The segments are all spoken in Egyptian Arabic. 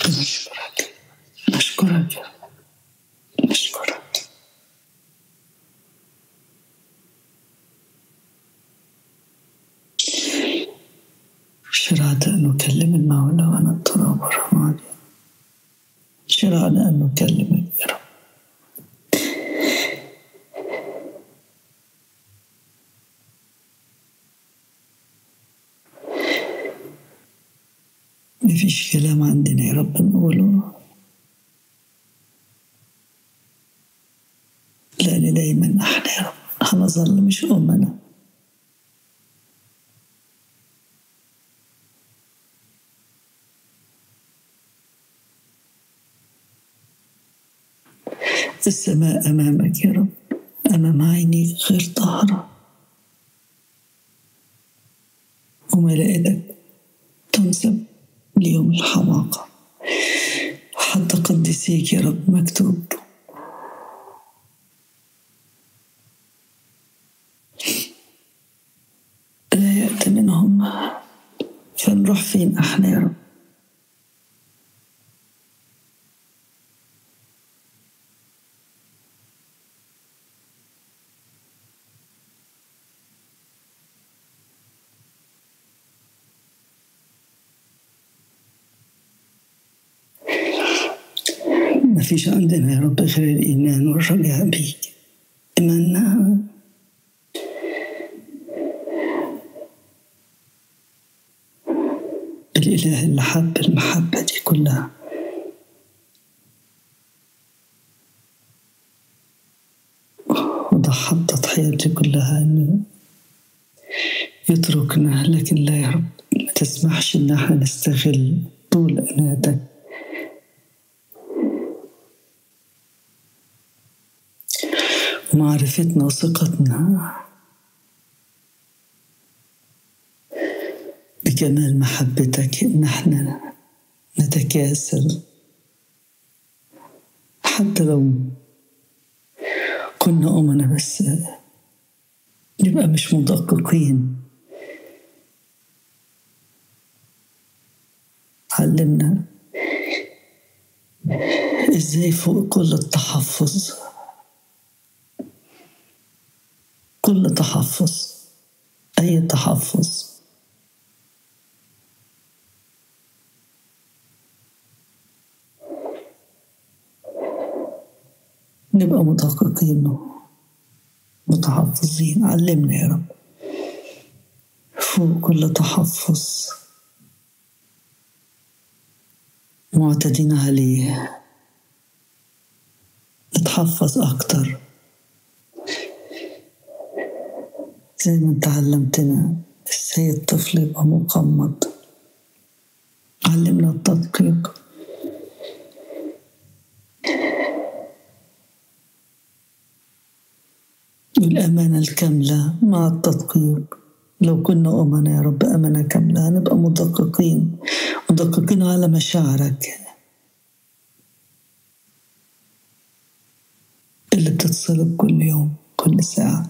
نشكرك نشكرك نشكرك شرعت أن أكلم المولى وأنا التراب الرمادي شرعنا أن نكلمك يا رب مفيش كلام عندنا يا رب نقوله لأن دايما احنا يا رب هنظل مش أمنا السماء أمامك يا رب أمام عينيك غير طاهرة وملائكتك تنسب ليوم الحماقة حتى قدسيك يا رب مكتوب لا يأتي منهم فنروح فين احنا يا رب ما فيش عندنا يا رب غير الإيمان والرجاء بيك إيماننا الإله اللي حب المحبة دي كلها وضحى التضحية دي كلها إنه يتركنا لكن لا يا رب ما تسمحش إن احنا نستغل طول أناتك ومعرفتنا وثقتنا بكمال محبتك إن احنا نتكاسل حتى لو كنا أمنا بس نبقى مش مدققين علمنا ازاي فوق كل التحفظ كل تحفظ اي تحفظ نبقى مدققين متحفظين علمنا يا رب فوق كل تحفظ معتدين عليه نتحفظ أكتر زي ما انت علمتنا ازاي الطفل يبقى مقمض علمنا التدقيق والأمانة الكاملة مع التدقيق لو كنا أمنا يا رب أمانة كاملة هنبقى مدققين مدققين على مشاعرك اللي بتتصلب كل يوم كل ساعة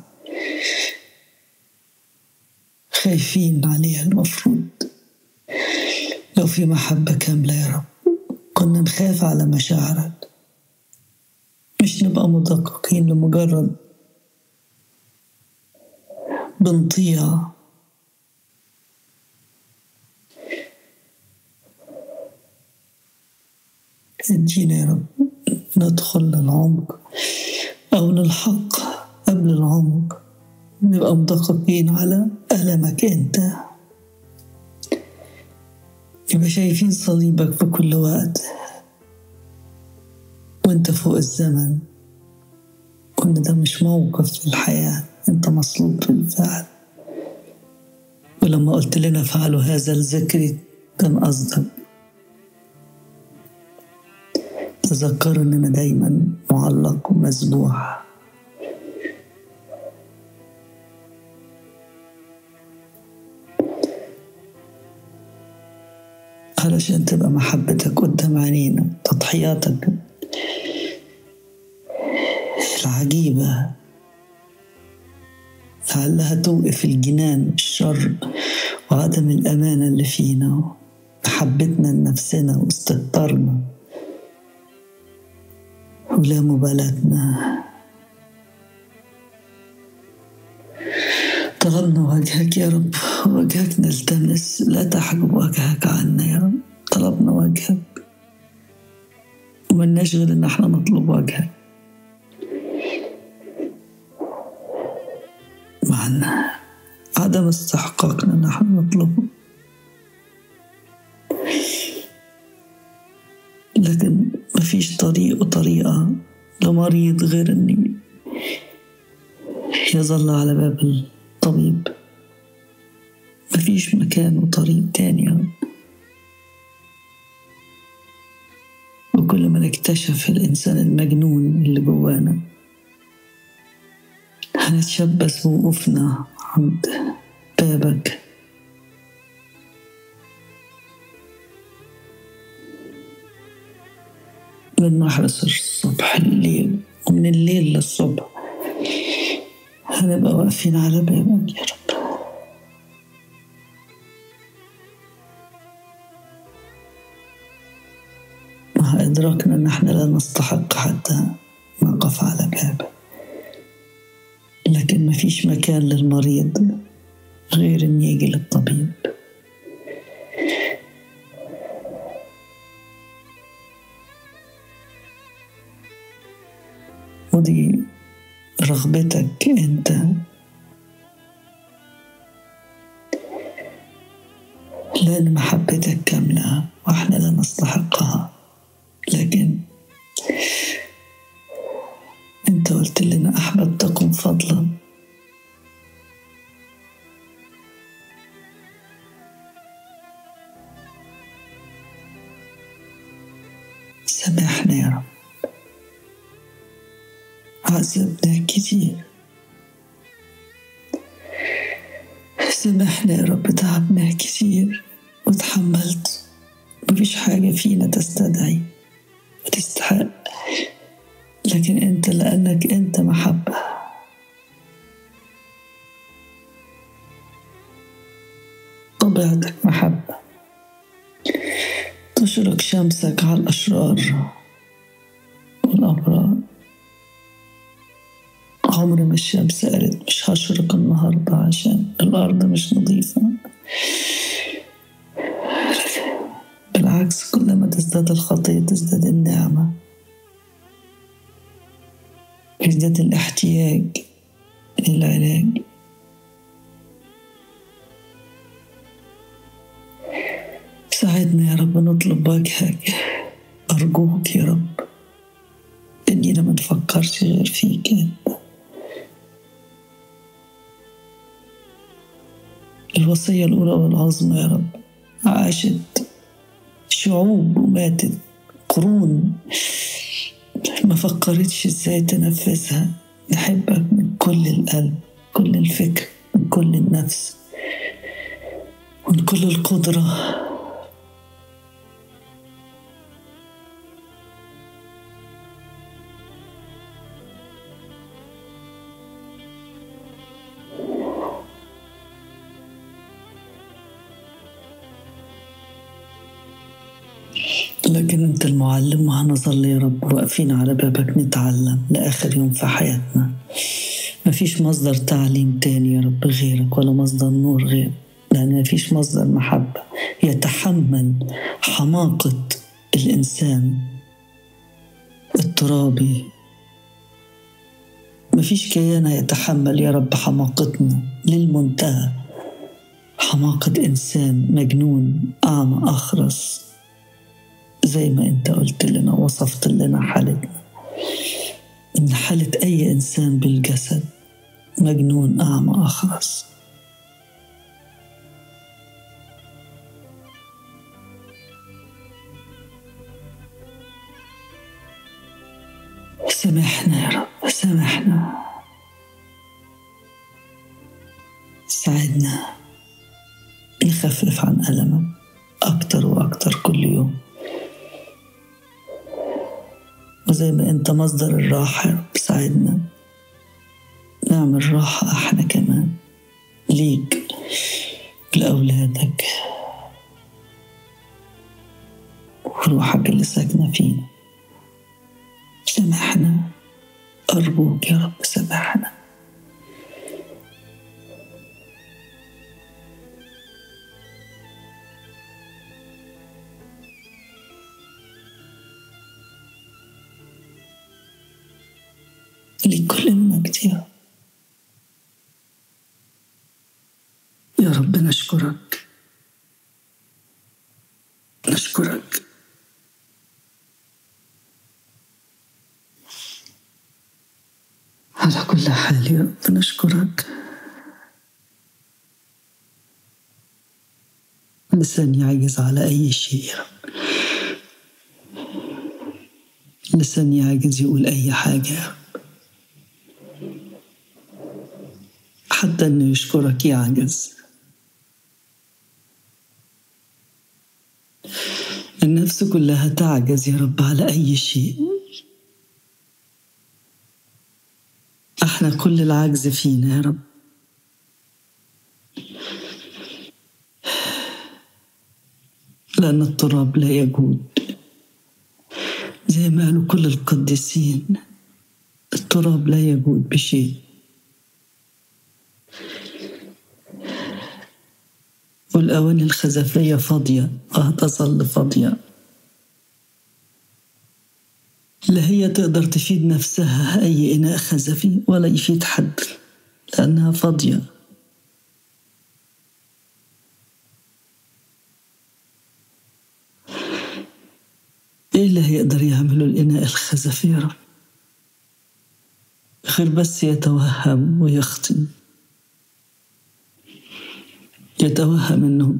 خايفين عليها المفروض لو في محبة كاملة يا رب كنا نخاف على مشاعرك مش نبقى مدققين لمجرد بنطيع ادينا يا رب ندخل للعمق أو للحق قبل العمق نبقى مدققين على ألمك أنت يبقى شايفين صليبك في كل وقت وانت فوق الزمن وان ده مش موقف في الحياة انت مصلوب في الفعل ولما قلت لنا فعلوا هذا الذكر كان قصدك تذكروا اننا دايما معلق ومذبوح علشان تبقى محبتك قدام عينينا تضحياتك العجيبة لعلها توقف الجنان الشر وعدم الأمانة اللي فينا محبتنا لنفسنا واستهتارنا ولا مبالاتنا طلبنا وجهك يا رب وجهك نلتمس لا تحجب وجهك عنا يا رب طلبنا وجهك ومن نشغل ان احنا نطلب وجهك معنا عدم استحقاقنا ان احنا نطلبه لكن مفيش طريق وطريقة لمريض غير اني يظل على باب الطبيب مفيش مكان وطريق تاني وكل ما نكتشف الإنسان المجنون اللي جوانا هنتشبث بوقوفنا عند بابك من نحرس الصبح لليل ومن الليل للصبح هنبقى واقفين على بابك يا رب مع إدراكنا إن إحنا لا نستحق حتى نقف على بابك لكن مفيش مكان للمريض غير إن يجي للطبيب ودي رغبتك انت لأن محبتك كاملة وإحنا لا نستحقها لكن أنت قلت لنا أحببتكم فضلا سامحنا يا رب عذبنا كتير سامحنا يا رب تعبنا كتير وتحملت مفيش حاجة فينا تستدعي وتستحق لكن انت لأنك انت محبة طبيعتك محبة تشرق شمسك على الأشرار والأبرار عمر ما الشمس قالت مش هشرق النهاردة عشان الأرض مش نظيفة بالعكس كلما تزداد الخطية تزداد النعمة يزداد الاحتياج للعلاج ساعدنا يا رب نطلب وجهك أرجوك يا رب إننا ما نفكرش غير فيك أنت الوصية الأولى والعظمى يا رب عاشت شعوب وماتت قرون ما فكرتش ازاي تنفذها نحبك من كل القلب كل الفكر من كل النفس من كل القدرة لكن انت المعلم وهنظل يا رب واقفين على بابك نتعلم لاخر يوم في حياتنا مفيش مصدر تعليم تاني يا رب غيرك ولا مصدر نور غيرك لأن مفيش مصدر محبة يتحمل حماقة الإنسان الترابي مفيش كيان يتحمل يا رب حماقتنا للمنتهى حماقة إنسان مجنون أعمى أخرس زي ما أنت قلت لنا وصفت لنا حالتنا إن حالة أي إنسان بالجسد مجنون أعمى أخرس سامحنا يا رب سامحنا ساعدنا نخفف عن ألمك أكتر وأكتر كل يوم وزي ما أنت مصدر الراحة يا رب ساعدنا نعمل راحة احنا كمان ليك لأولادك وروحك اللي ساكنة فينا سامحنا أرجوك يا رب سامحنا لكل المجد يا رب يا رب نشكرك نشكرك على كل حال يا رب نشكرك لسان يعجز على أي شيء يا رب لسان يعجز يقول أي حاجة يا رب حتى إنه يشكرك يعجز النفس كلها تعجز يا رب على أي شيء احنا كل العجز فينا يا رب لأن التراب لا يجود زي ما قالوا كل القديسين التراب لا يجود بشيء والأواني الخزفية فاضية وهتظل فاضية لا هي تقدر تفيد نفسها أي إناء خزفي ولا يفيد حد لأنها فاضية إيه اللي هيقدر يعمله الإناء الخزفي يا رب غير بس يتوهم ويختم يتوهم إنه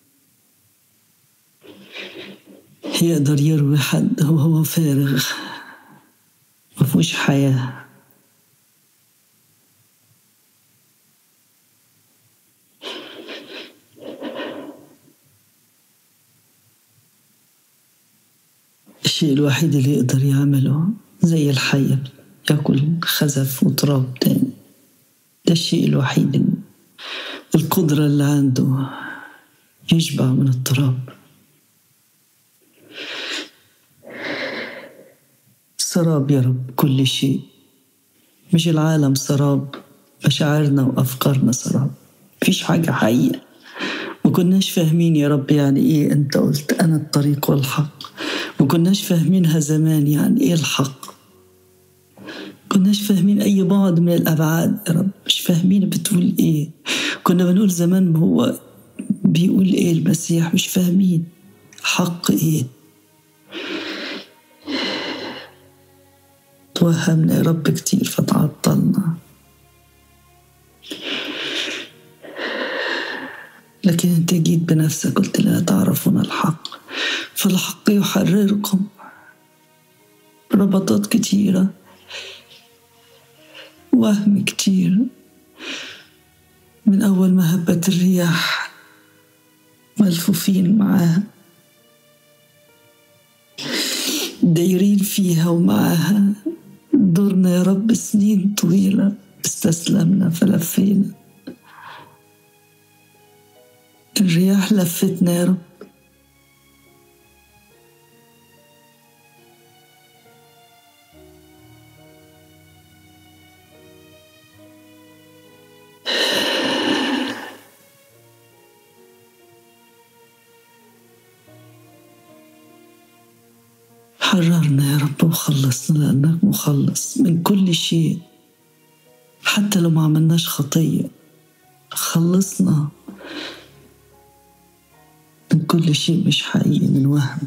يقدر يروي حد وهو فارغ مفهوش حياة الشيء الوحيد اللي يقدر يعمله زي الحية ياكل خزف وتراب تاني ده الشيء الوحيد القدرة اللي عنده يشبع من التراب سراب يا رب كل شيء مش العالم سراب مشاعرنا وأفكارنا سراب مفيش حاجة حية ما كناش فاهمين يا رب يعني إيه أنت قلت أنا الطريق والحق ما كناش فاهمينها زمان يعني إيه الحق كناش فاهمين أي بعد من الأبعاد يا رب مش فاهمين بتقول إيه كنا بنقول زمان هو بيقول إيه المسيح مش فاهمين حق إيه توهمنا يا رب كتير فتعطلنا لكن انت جيت بنفسك قلت لا تعرفون الحق فالحق يحرركم ربطات كتيرة وهم كتير من أول ما هبت الرياح ملفوفين معاها دايرين فيها ومعاها دورنا يا رب سنين طويلة استسلمنا فلفينا الرياح لفتنا يا رب حررنا يا رب وخلصنا لأنك مخلص من كل شيء حتى لو ما عملناش خطية خلصنا من كل شيء مش حقيقي من وهم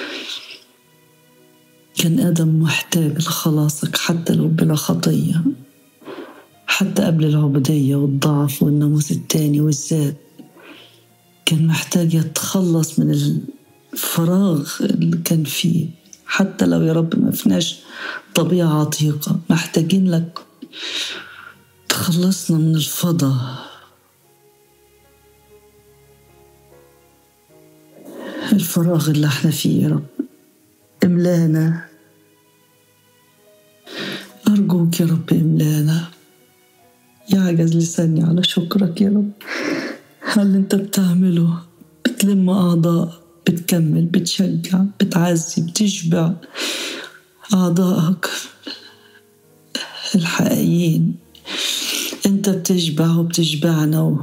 كان آدم محتاج لخلاصك حتى لو بلا خطية حتى قبل العبودية والضعف والناموس التاني والذات كان محتاج يتخلص من الفراغ اللي كان فيه حتى لو يا رب ما فيناش طبيعة عتيقة محتاجين لك تخلصنا من الفضا الفراغ اللي احنا فيه يا رب املانا أرجوك يا رب املانا يعجز لساني على شكرك يا رب هل انت بتعمله بتلم أعضاء بتكمل بتشجع بتعزي بتشبع أعضائك الحقيقيين أنت بتشبع وبتشبعنا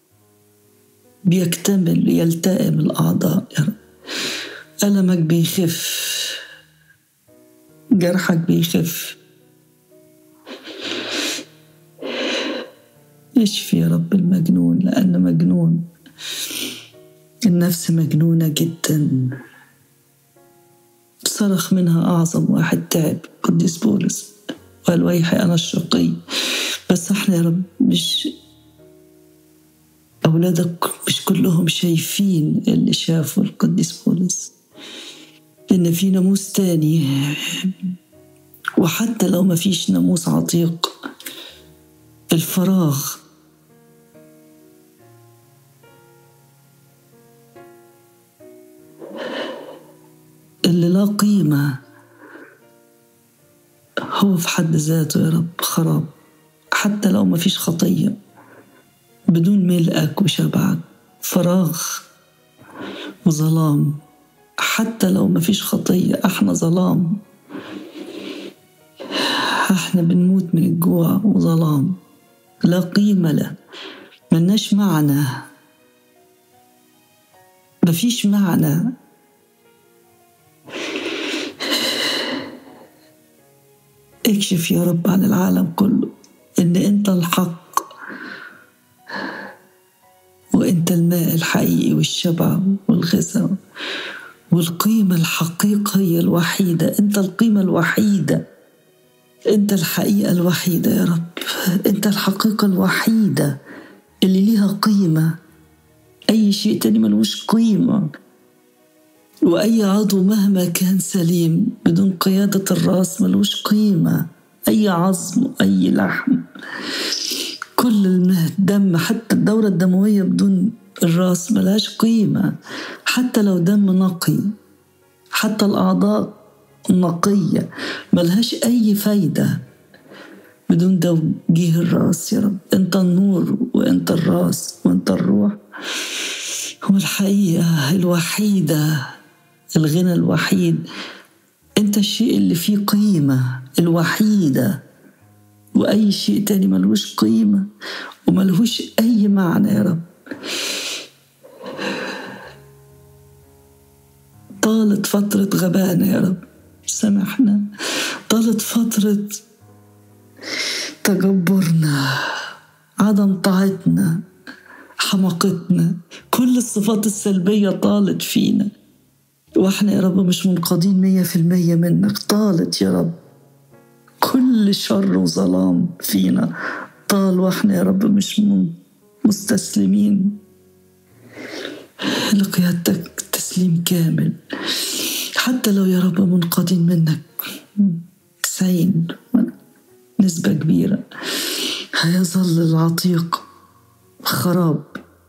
بيكتمل يلتئم الأعضاء يا رب ألمك بيخف جرحك بيخف اشفي يا رب المجنون لأنه مجنون النفس مجنونة جدا صرخ منها أعظم واحد تعب قديس بولس قال ويحي أنا الشقي بس احنا يا رب مش أولادك مش كلهم شايفين اللي شافوا القديس بولس إن في ناموس تاني وحتى لو ما فيش ناموس عتيق الفراغ اللي لا قيمة هو في حد ذاته يا رب خراب حتى لو ما فيش خطية بدون ملئك وشبعك فراغ وظلام حتى لو ما فيش خطية احنا ظلام احنا بنموت من الجوع وظلام لا قيمة له ملناش معنى مفيش معنى اكشف يا رب عن العالم كله ان انت الحق وانت الماء الحقيقي والشبع والغذاء والقيمة الحقيقية الوحيدة انت القيمة الوحيدة انت الحقيقة الوحيدة يا رب انت الحقيقة الوحيدة اللي ليها قيمة اي شيء تاني ملوش قيمة وأي عضو مهما كان سليم بدون قيادة الرأس ملوش قيمة أي عظم أي لحم كل الدم حتى الدورة الدموية بدون الرأس ملهاش قيمة حتى لو دم نقي حتى الأعضاء نقية ملهاش أي فايدة بدون توجيه الرأس يا رب أنت النور وأنت الرأس وأنت الروح هو الحقيقة الوحيدة الغنى الوحيد انت الشيء اللي فيه قيمة الوحيدة وأي شيء تاني ملوش قيمة وملهوش أي معنى يا رب طالت فترة غبانا يا رب سامحنا طالت فترة تجبرنا عدم طاعتنا حماقتنا كل الصفات السلبية طالت فينا واحنا يا رب مش منقادين مية في المية منك طالت يا رب كل شر وظلام فينا طال واحنا يا رب مش مستسلمين لقيادتك تسليم كامل حتى لو يا رب منقادين منك تسعين نسبة كبيرة هيظل العتيق خراب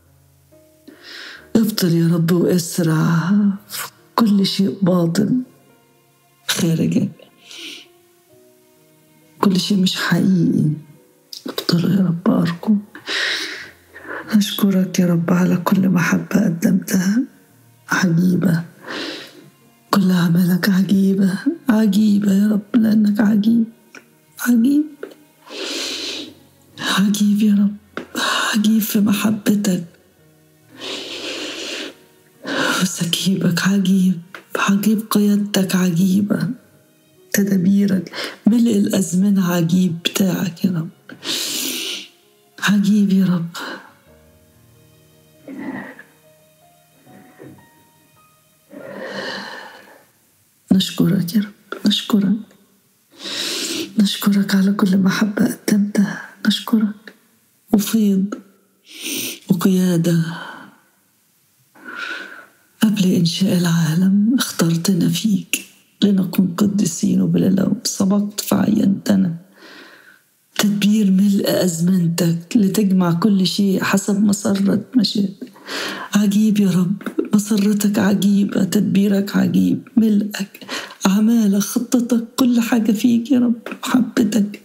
ابطل يا رب واسرع كل شيء باطل خارجك كل شيء مش حقيقي ابطله يا رب أرجو أشكرك يا رب على كل محبة قدمتها عجيبة كل أعمالك عجيبة عجيبة يا رب لأنك عجيب عجيب عجيب يا رب عجيب في محبتك وسكيبك عجيب عجيب قيادتك عجيبة تدابيرك ملء الأزمنة عجيب بتاعك يا رب عجيب يا رب نشكرك يا رب نشكرك نشكرك على كل محبة قدمتها نشكرك وفيض وقيادة قبل إنشاء العالم اخترتنا فيك لنكون قديسين وبلا لوم سبقت فعينتنا تدبير ملء أزمنتك لتجمع كل شيء حسب مسرة مشيئتك عجيب يا رب مسرتك عجيبة تدبيرك عجيب ملئك أعمالك خطتك كل حاجة فيك يا رب محبتك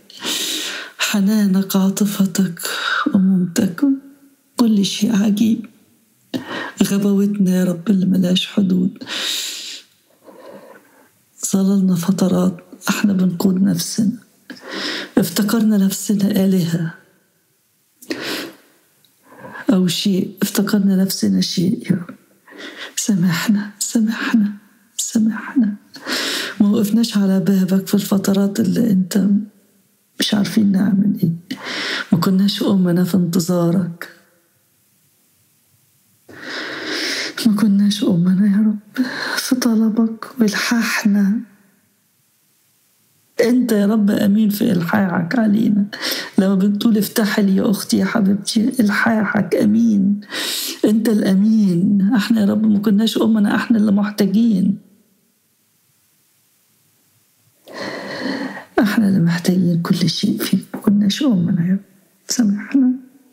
حنانك عاطفتك وموتك كل شيء عجيب غباوتنا يا رب اللي ملاش حدود ظللنا فترات احنا بنقود نفسنا افتكرنا نفسنا آلهة أو شيء افتكرنا نفسنا شيء يا رب سامحنا سامحنا سامحنا ما وقفناش على بابك في الفترات اللي انت مش عارفين نعمل ايه ما كناش أمنا في انتظارك ما كناش أمنا يا رب في طلبك والحاحنا انت يا رب امين في الحاحك علينا لما بتقول افتح لي يا اختي يا حبيبتي الحاحك امين انت الامين احنا يا رب ما كناش امنا احنا اللي محتاجين احنا اللي محتاجين كل شيء فيك ما كناش امنا يا رب سامحنا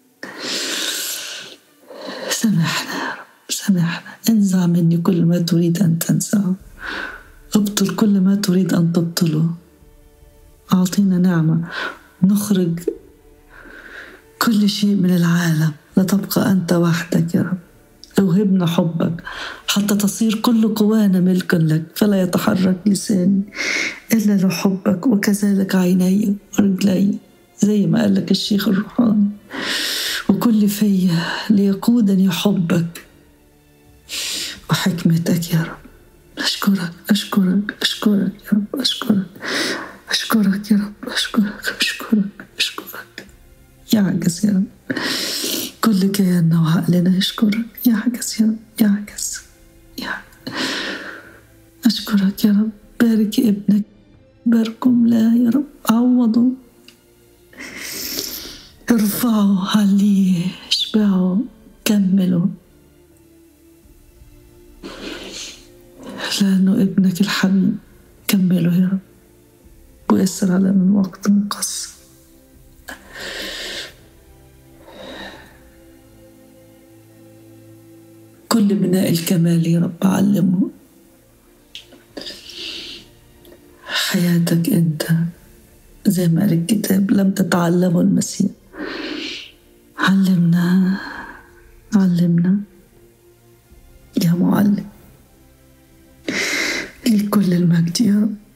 سامحنا يا رب سامحنا انزع مني كل ما تريد ان تنزعه ابطل كل ما تريد ان تبطله أعطينا نعمة نخرج كل شيء من العالم لتبقى أنت وحدك يا رب أوهبنا حبك حتى تصير كل قوانا ملكا لك فلا يتحرك لساني إلا لحبك وكذلك عيني ورجلي زي ما قال لك الشيخ الروحاني وكل فيا ليقودني حبك وحكمتك يا رب أشكرك أشكرك أشكرك يا رب أشكرك أشكرك يا رب أشكرك أشكرك أشكرك يعجز يا رب كل كياننا وعقلنا يشكرك يعجز يا رب يعجز يعجز أشكرك يا رب بارك ابنك باركم لا يا رب عوضوا ارفعوا عليه اشبعوا كملوا لأنه ابنك الحبيب كملوا يا رب ويسر على من وقت مقصر كل بناء الكمال يا رب علمه حياتك انت زي ما قال الكتاب لم تتعلموا المسيح علمنا علمنا يا معلم لكل المجد يا رب